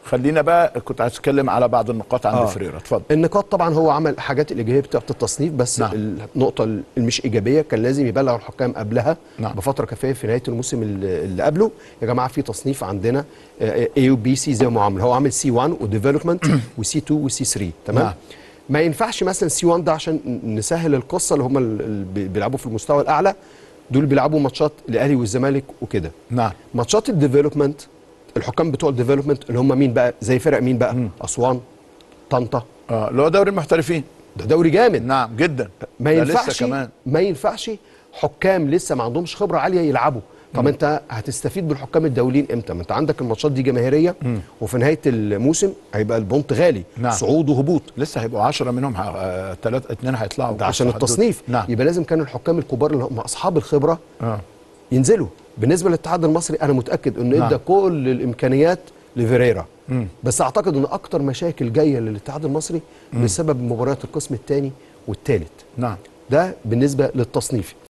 خلينا بقى كنت عايز اتكلم على بعض النقاط عند آه. فريرة اتفضل النقاط طبعا هو عمل الحاجات الايجابيه بتاعه التصنيف بس نعم. نعم. النقطه المش ايجابيه كان لازم يبلغ الحكام قبلها نعم. نعم. بفتره كافيه في نهايه الموسم اللي اللي قبله يا جماعه في تصنيف عندنا اي وبي سي زي ما هو عامل هو عامل سي 1 وديفلوبمنت وسي 2 وسي 3 تمام نعم. ما ينفعش مثلا سي 1 ده عشان نسهل القصه اللي هم اللي بيلعبوا في المستوى الاعلى دول بيلعبوا ماتشات الاهلي والزمالك وكده نعم ماتشات الديفلوبمنت الحكام بتوع الديفلوبمنت اللي هم مين بقى زي فرق مين بقى اسوان طنطا اه اللي هو دوري المحترفين ده دوري جامد نعم جدا ما ده لسه ينفعش كمان ما ينفعش حكام لسه ما عندهمش خبره عاليه يلعبوا طب انت هتستفيد بالحكام الدوليين امتى ما انت عندك الماتشات دي جماهيريه وفي نهايه الموسم هيبقى البونت غالي نعم. صعود وهبوط لسه هيبقوا 10 منهم ثلاثة اثنين هيطلعوا ده عشان قصة حدود. التصنيف نعم يبقى لازم كانوا الحكام الكبار اللي هم اصحاب الخبره اه ينزلوا بالنسبه للاتحاد المصري انا متاكد انه نعم. ادى كل الامكانيات لفيريرا مم. بس اعتقد ان اكتر مشاكل جايه للاتحاد المصري بسبب مباريات القسم الثاني والثالث نعم ده بالنسبه للتصنيف